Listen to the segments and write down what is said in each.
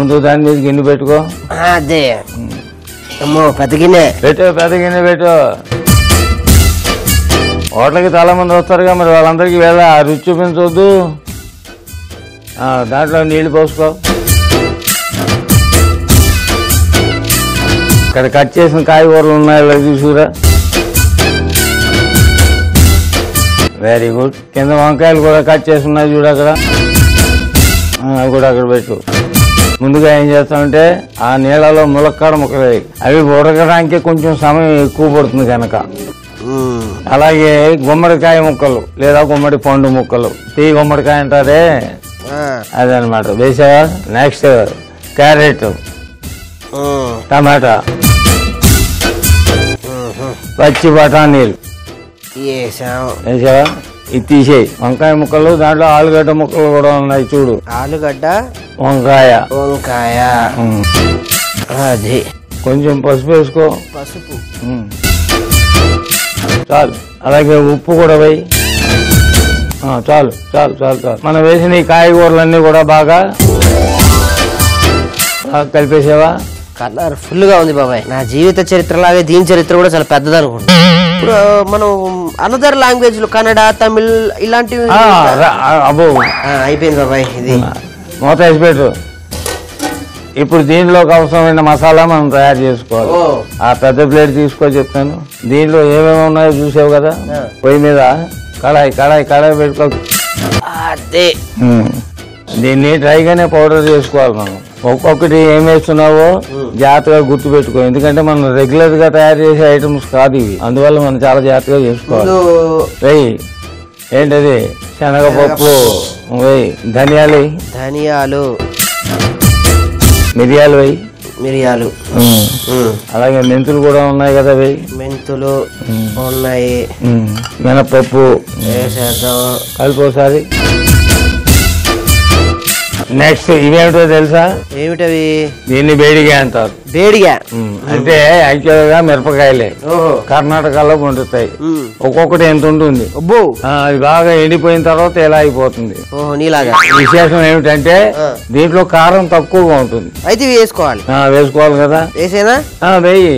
ముందు దాని మీద గిన్నె పెట్టుకో అదే అమ్మో పెద్ద గిన్నె పెట్టు పెద్ద గిన్నె పెట్టు హోటల్కి చాలా మంది వస్తారుగా మరి వాళ్ళందరికీ వేళ ఆ రుచి చూపించవద్దు ఆ, దాంట్లో నీళ్లు పోసుకో ఇక్కడ కట్ చేసిన కాయగూరలు ఉన్నాయి ఇలా చూసుకురా వెరీ గుడ్ కింద వంకాయలు కూడా కట్ చేసి ఉన్నాయి చూడు అక్కడ ఆ, అవి కూడా అక్కడ పెట్టు ముందుగా ఏం చేస్తామంటే ఆ నీళ్ళలో ములక్కాడ ముక్కలు వేయి. అవి ఉడకడానికి కొంచెం సమయం ఎక్కువ పడుతుంది కనుక ఉమ్, అలాగే గుమ్మడికాయ ముక్కలు లేదా గుమ్మడి పండు ముక్కలు తీ గుమ్మడికాయ అంటారే ఆ, అదనమాట వేసావా నెక్స్ట్ క్యారెట్ ఉమ్, టమాటా ఉహు. పచ్చి బఠానీలు వేసాం వేసావా ఇది తీసేయి వంకాయ ముక్కలు దాంట్లో ఆలుగడ్డ ముక్కలు కూడా ఉన్నాయి చూడు ఆలుగడ్డ వంకాయ వంకాయ ఉమ్. అది కొంచెం పసుపు వేసుకో పసుపు ఉమ్. చాలు అలాగే ఉప్పు కూడా వేయి ఆ, చాలు చాలు చాలు చాలు మనం వేసిన ఈ కాయగూరలన్నీ కూడా బాగా బాగా కలిపేసావా కలర్ ఫుల్ గా ఉంది బాబాయ్ నా జీవిత చరిత్ర లాగే దీని చరిత్ర కూడా చాలా పెద్దది అనుకుంటా ఇప్పుడు మనం అనదర్ లాంగ్వేజ్ లో కన్నడ తమిళ్ ఇలాంటివి ఆ, రా- ఆ, అబ్బో ఆ, అయిపోయింది బాబాయ్ ఇది మూత వేసి పెట్టు ఇప్పుడు దీనిలోకి అవసరమైన మసాలా మనం తయారు చేసుకోవాలి ఓ. ఆ పెద్ద ప్లేట్ తీసుకో చెప్తాను దీనిలో ఏమేమి ఉన్నాయో చూసావు కదా పొయ్యి మీద కడాయి కడాయి కడాయి పెట్టుకో అదే ఉమ్. దీన్ని డ్రైగానే పౌడర్ చేసుకోవాలి మనం ఒక్కొక్కటి ఏం వేస్తున్నావో జాగ్రత్తగా గుర్తు పెట్టుకో ఎందుకంటే మనం రెగ్యులర్ గా తయారు చేసే ఐటమ్స్ కాదు ఇవి అందువల్ల మనం చాలా జాగ్రత్తగా చేసుకోవాలి ముందు వెయ్యి ఏంటది శనగపప్పు వెయ్యి ధనియాలు వెయ్యి ధనియాలు మిరియాలు వెయ్యి మిరియాలు ఉమ్. ఉమ్, అలాగే మెంతులు కూడా ఉన్నాయి కదా వెయ్యి మెంతులు ఉన్నాయి ఉమ్. మినపప్పు వేసేద్దాం కలిపి ఒకసారి నెక్స్ట్ ఇవేమిటో తెలుసా ఏమిటవి దీన్ని వేడిగా అంటారు వేడిగా ఉమ్. అంటే యాక్చువల్ గా మిరపకాయలే ఓహో కర్ణాటకలో పండుతాయి ఉమ్, ఒక్కొక్కటి ఎంత ఉంటుంది అబ్బో ఆ, అది బాగా ఎండిపోయిన తర్వాత ఎలా అయిపోతుంది ఓహో నీలాగా విశేషం ఏమిటంటే ఆ. దీంట్లో కారం తక్కువగా ఉంటుంది అయితే ఇవి వేసుకోవాలి ఆ, వేసుకోవాలి కదా వేసేనా ఆ, వెయ్యి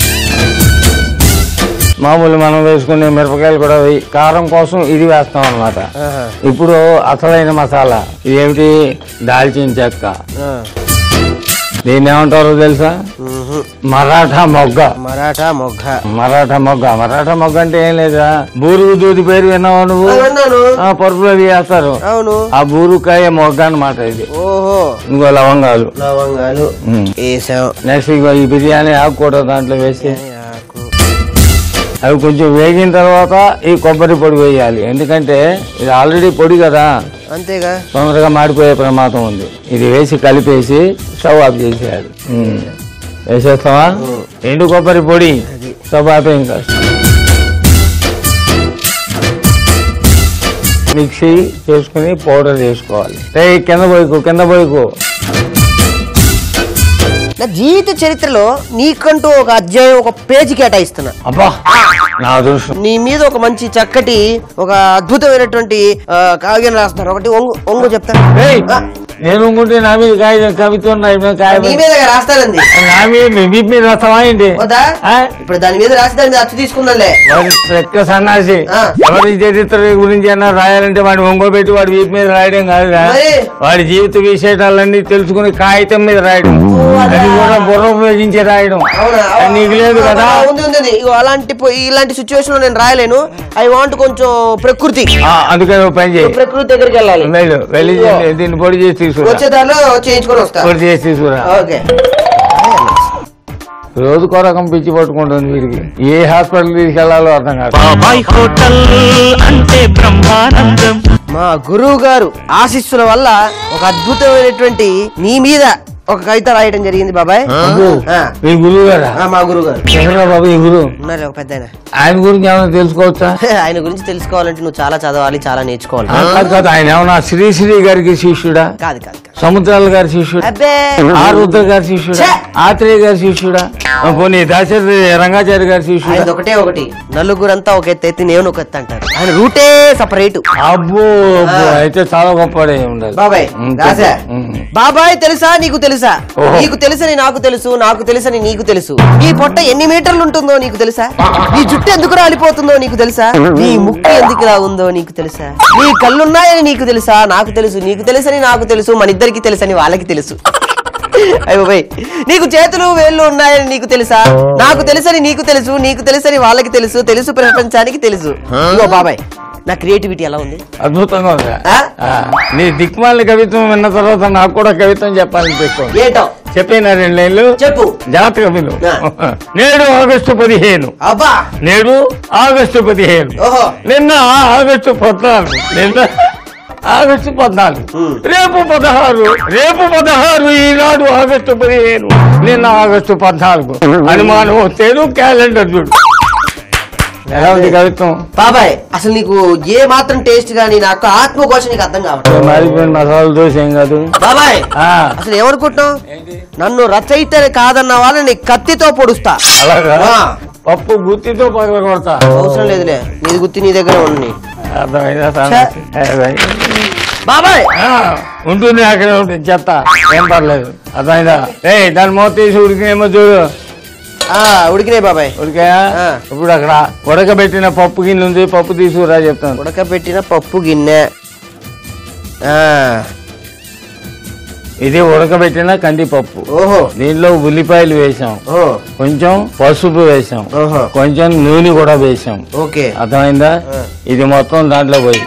మామూలు మనం వేసుకునే మిరపకాయలు కూడా వెయ్యి కారం కోసం ఇది వేస్తాం అన్నమాట ఆహా. ఇప్పుడు అసలైన మసాలా ఇదేమిటి దాల్చిన చెక్క ఆ. దీన్ని ఏమంటారో తెలుసా మ్మ్హ్. మరాఠా మొగ్గ మరాఠా మొగ్గ మరాఠా మొగ్గ మరాఠా మొగ్గ అంటే ఏం లేదా బూరుగు దూది పేరు విన్నావా నువ్వు ఆ, విన్నాను ఆ పరుపులో అవి వేస్తారు అవును ఆ బూరుకాయ మొగ్గ అన్నమాట ఇది ఓహో ఇంకో లవంగాలు లవంగాలు ఉమ్. వేసాం నెక్స్ట్ ఇగో ఈ బిర్యానీ ఆకు కూడా దాంట్లో వేసి ఆకు. అవి కొంచెం వేగిన తర్వాత ఈ కొబ్బరి పొడి వేయాలి ఎందుకంటే ఇది ఆల్రెడీ పొడి కదా అంతేగా తొందరగా మాడిపోయే ప్రమాదం ఉంది ఇది వేసి కలిపేసి స్టవ్ ఆఫ్ చేసేయాలి ఉమ్. వేసేస్తావా ఎండు కొబ్బరి పొడి స్టవ్ ఆపే ఇంకా మిక్సీ చేసుకుని పౌడర్ చేసుకోవాలి ఏయ్, కింద పోయికు కింద పోయికు నా జీవిత చరిత్రలో నీకంటూ ఒక అధ్యాయం ఒక పేజీ కేటాయిస్తున్నా అబ్బా నా అదృష్టం నీ మీద ఒక మంచి చక్కటి ఒక అద్భుతమైనటువంటి ఆ, కావ్యం రాస్తున్నారు ఒకటి ఒంగు ఒంగు చెప్తా ఏయ్, ఆ, నేను ఉంకుంటే నా మీద కాయ కవిత్వం నా మీద కాయ నీ మీద రాస్తానంది నా మీద మీ వీపు మీద రాస్తావా ఏంటి వద్దా ఆ? ఇప్పుడు దాని మీద రాసి దాని మీద అచ్చు తీసుకుందాంలే వాడి లెక్క సన్నాసి ఆ. ఎవరి చరిత్ర గురించి అన్నా రాయాలంటే వాడి ఒంగోబెట్టి వాడి వీపు మీద రాయడం కాదుగా మరి? వాడి జీవిత విశేషాలన్నీ తెలుసుకుని కాగితం మీద రాయడం అలా. అది కూడా బుర్ర ఉపయోగించి రాయడం అవునా అది నీకు లేదు కదా ఆ, ఉంది ఉంది ఉంది. ఇగో అలాంటి పో- ఇలాంటి సిచ్యువేషన్ లో నేను రాయలేను ఐ వాంట్ కొంచెం ప్రకృతి ఆ, అందుకని ఒక పని చేయి ప్రకృతి దగ్గరికి వెళ్ళాలి వెళ్ళు వెళ్ళి దీన్ని- దీన్ని పొడి చేసి తీసుకురా వచ్చే దారిలో చేయించుకొని వస్తా పొడి చేసి తీసుకురా ఓకే రోజు కొరకం పిచ్చి పట్టుకుంటుంది వీడికి ఏ హాస్పిటల్ తీసుకెళ్లాలో అర్థం కాదు బాబాయ్ హోటల్ అంటే బ్రహ్మానందం మా గురువు గారు ఆశీస్సుల వల్ల ఒక అద్భుతమైనటువంటి నీ మీద ఒక కవిత రాయడం జరిగింది బాబాయ్ అబ్బో, ఆ, మీ గురువు గారా ఆ, మా గురువు గారు ఎవరా బాబు ఈ గురువు ఉన్నారు ఒక పెద్ద ఆయన ఆయన గురించి ఏమైనా తెలుసుకోవచ్చా ఆయన గురించి తెలుసుకోవాలంటే నువ్వు చాలా చదవాలి చాలా నేర్చుకోవాలి ఆ, కాదు కాదు ఆయన ఏమన్నా శ్రీశ్రీ గారికి శిష్యుడా కాదు కాదు కాదు సముద్రాల గారి శిష్యుడా అబ్బే ఆరుద్ర గారి శిష్యుడా ఛే! ఆత్రేయ గారి శిష్యుడా ఆ, పోనీ దాశరథి రంగాచారి గారి శిష్యుడా ఆయన ఒకటే ఒకటి నలుగురంతా ఒక ఎత్తు ఎత్తి నేను ఒక ఎత్తు అంటారు ఆయన రూటే సపరేట్ అబ్బో అబ్బో, అయితే చాలా గొప్పవాడే ఉండాలి బాబాయ్ ఉమ్, రాసా ఉమ్. బాబాయ్ తెలుసా నీకు తెలుసా ఓహో. నీకు తెలుసని నాకు తెలుసు నాకు తెలుసని నీకు తెలుసు నీ పొట్ట ఎన్ని మీటర్లు ఉంటుందో నీకు తెలుసా నీ జుట్టు ఎందుకు రాలిపోతుందో నీకు తెలుసా నీ ముక్కు ఎందుకు ఇలా ఉందో నీకు తెలుసా నీ కళ్ళున్నాయని నీకు తెలుసా నాకు తెలుసు నీకు తెలుసని నాకు తెలుసు మన ఇద్దరికి తెలుసని వాళ్ళకి తెలుసు అయ్యో బాయ్ నీకు చేతులు వేళ్ళు ఉన్నాయని నీకు తెలుసా నాకు తెలుసని నీకు తెలుసు నీకు తెలుసని వాళ్ళకి తెలుసు తెలుసు ప్రపంచానికి తెలుసు ఇగో బాబాయ్ నా క్రియేటివిటీ ఎలా ఉంది అద్భుతంగా ఉంది ఆ? ఆ, నీ దిక్మాల కవిత్వం విన్న తర్వాత నాకు కూడా కవిత్వం చెప్పాలనిపిస్తుంది ఏటో చెప్పిన రెండు నెలలు చెప్పు జాతక విను ఆ. నేడు ఆగస్టు పదిహేను అబ్బా నేడు ఆగస్టు పదిహేను ఓహో నిన్న ఆగస్టు పద్నాలుగు నిన్న ఆగస్టు పద్నాలుగు ఉమ్. రేపు పదహారు రేపు పదహారు ఈనాడు ఆగస్టు పదిహేను నిన్న ఆగస్టు పద్నాలుగు అనుమానం వస్తేను క్యాలెండర్ చూడు ఎలా ఉంది కవిత్వం బాబాయ్ అసలు నీకు ఏ మాత్రం టేస్ట్ గానీ నాకు ఆత్మకోశ నీకు అర్థం కావట్లేదు మారిపోయిన మసాలా దోశ ఏం కాదు బాబాయ్ ఆ, అసలు ఏమనుకుంటున్నావు నన్ను రచయితని కాదన్న వాళ్ళని కత్తితో పొడుస్తా అలాగా ఆ. పప్పు గుత్తితో పగల కొడతా అవసరం లేదులే నీది గుర్తి నీ దగ్గర ఉంది అర్థమైందా సంగతి? అదే. బాబాయ్ ఆ, ఉంటుంది అక్కడ ఉంటుంది చెత్త ఏం పర్లేదు అర్థమైందా ఏ దాని మూత తీసి ఉడికినేమో చూడు ఆ ఉడికినాయి బాబాయ్ ఉడికా ఆ. ఇప్పుడు అక్కడ ఉడకబెట్టిన పప్పు గిన్నె ఉంది పప్పు తీసుకురా చెప్తాను ఉడకబెట్టిన పప్పు గిన్నె ఆ ఇది ఉడకబెట్టిన కందిపప్పు ఓహో దీనిలో ఉల్లిపాయలు వేసాం ఓ కొంచెం పసుపు వేసాం ఓహో కొంచెం నూనె కూడా వేసాం ఓకే అర్థమైందా ఆ. ఇది మొత్తం దాంట్లో పోయి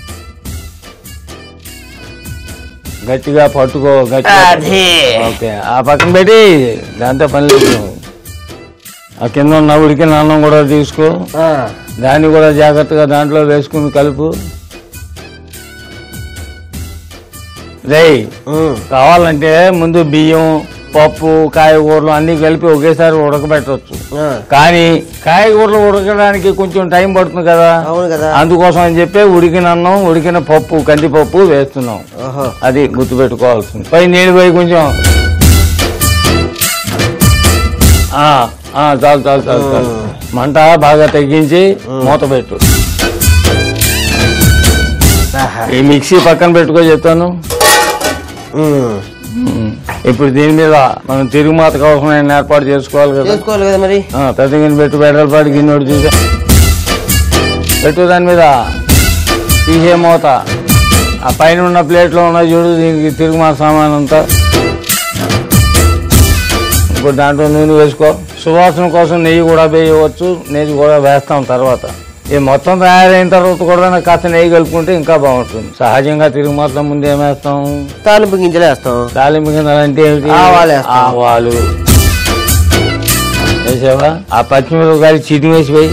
గట్టిగా పట్టుకో గట్టిగా అదే ఓకే ఆ పక్కన పెట్టి దాంతో పని లేదు ఆ కింద ఉన్న ఉడికిన అన్నం కూడా తీసుకో ఆ, దాన్ని కూడా జాగ్రత్తగా దాంట్లో వేసుకుని కలుపు రేయ్ ఉమ్, కావాలంటే ముందు బియ్యం పప్పు కాయగూరలు అన్ని కలిపి ఒకేసారి ఉడకబెట్టవచ్చు ఆ, కానీ కాయగూరలు ఉడకడానికి కొంచెం టైం పడుతుంది కదా అవును కదా అందుకోసం అని చెప్పి ఉడికిన అన్నం ఉడికిన పప్పు కందిపప్పు వేస్తున్నాం ఓహో అది గుర్తుపెట్టుకోవాల్సింది పై నీళ్ళు పోయి కొంచెం ఆ, ఆ, చాలు చాలు చాలు చాలు మంట బాగా తగ్గించి మూత పెట్టు ఆహా. ఈ మిక్సీ పక్కన పెట్టుకో చెప్తాను ఉమ్, ఉమ్. ఇప్పుడు దీని మీద మనం తిరుగుమాత అవసరమైన ఏర్పాటు చేసుకోవాలి కదా చేసుకోవాలి కదా మరి ఆ, పెద్ద గిన్నె పెట్టు బెడలపాటి గిన్నె ఒకటి చూసా పెట్టు దాని మీద తీసే మూత ఆ పైన ఉన్న ప్లేట్లో ఉన్న చూడు దీనికి తిరుగుమాత సామాన్ అంతా ఇప్పుడు దాంట్లో నూనె వేసుకో సువాసన కోసం నెయ్యి కూడా వేయవచ్చు నెయ్యి కూడా వేస్తాం తర్వాత ఇది మొత్తం తయారైన తర్వాత కూడా నాకు కాస్త నెయ్యి కలుపుకుంటే ఇంకా బాగుంటుంది సహజంగా తిరుగుమాత ముందు ఏం వేస్తాం తాలింపు గింజలు వేస్తాం తాలింపు గింజలు అంటే ఏమిటి ఆవాలు వేస్తాం. ఆవాలు వేసావా ఆ పచ్చిమిరపకాయలు చిటి వేసి పోయి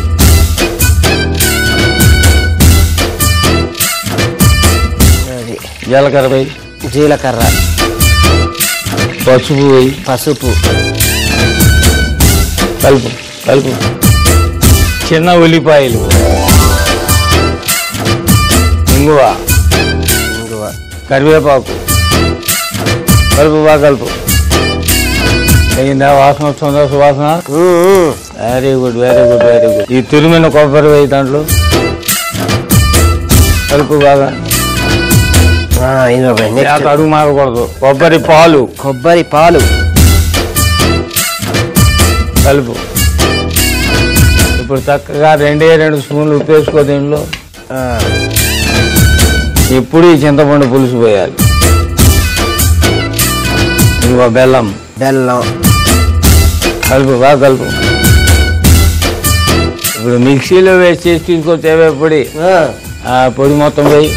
అది జీలకర్ర పోయి జీలకర్ర పసుపు పోయి పసుపు కలుపు కలుపు చిన్న ఉల్లిపాయలు ఇంగువ ఇంగువ కరివేపాకు కలుపు బాగా కలుపు తగిందా వాసన వస్తుందా సువాసన ఉమ్, ఉమ్. Very good very good very good ఈ తురిమిన కొబ్బరి వేయి దాంట్లో కలుపు బాగా ఆ, ఇది బాబాయ్ నెక్స్ట్ జాత అడుగు మారకూడదు కొబ్బరి పాలు కొబ్బరి పాలు కలుపు ఇప్పుడు చక్కగా రెండే రెండు స్పూన్లు ఉప్పు వేసుకో దీనిలో ఆ, ఇప్పుడు ఈ చింతపండు పులుసు పోయాలి ఇదిగో బెల్లం బెల్లం కలుపు బాగా కలుపు ఇప్పుడు మిక్సీలో వేసి చేసి తీసుకొచ్చేవే పొడి ఆ, ఆ పొడి మొత్తం పోయి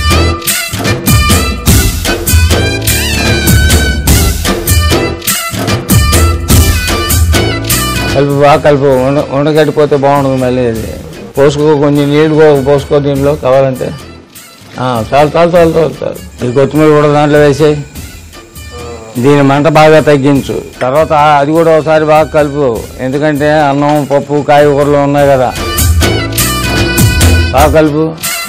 కలుపు బాగా కలుపు ఉండ ఉండగట్టిపోతే బాగుంటుంది మళ్ళీ అది పోసుకో కొంచెం నీళ్ళు కో- పోసుకో దీనిలో కావాలంటే ఆ, చాలు చాలు చాలు చాలు చాలు ఈ కొత్తిమీర కూడా దాంట్లో వేసేయి దీని మంట బాగా తగ్గించు తర్వాత అది కూడా ఒకసారి బాగా కలుపు ఎందుకంటే అన్నం పప్పు కాయగూరలు ఉన్నాయి కదా బాగా కలుపు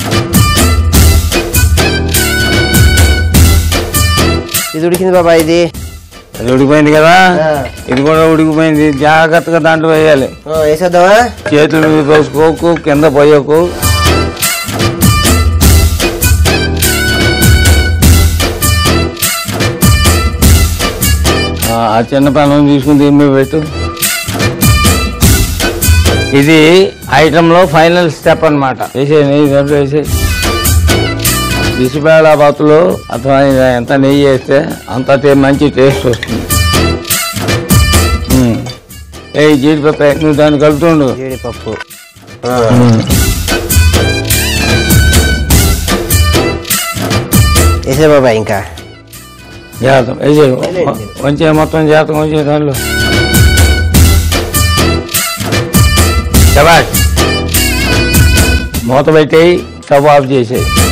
ఇది ఉడికింది బాబా ఇది అది ఉడికిపోయింది కదా ఆ. ఇది కూడా ఉడికిపోయింది జాగ్రత్తగా దాంట్లో వేయాలి ఆ, వేసేద్దామా చేతుల మీద పోసుకోకు కింద పోయకు ఆ చిన్న పానం తీసుకుని దీని మీద పెట్టు ఇది ఐటమ్ లో ఫైనల్ స్టెప్ అన్నమాట వేసే నెయ్యి దాంట్లో వేసే బిసిబేళ బాతులో అథవా ఎంత నెయ్యి వేస్తే అంత టే- మంచి టేస్ట్ వస్తుంది ఉమ్. ఏ జీడిపప్పు నువ్వు దాన్ని కలుపుతుండు జీడిపప్పు ఉమ్. వేసే బాబాయ్ ఇంకా జాగ్రత్త వేసే వంచే మొత్తం జాగ్రత్త వంచే దానిలో శబాష్ మూత పెట్టేయి స్టవ్ ఆఫ్ చేసేయి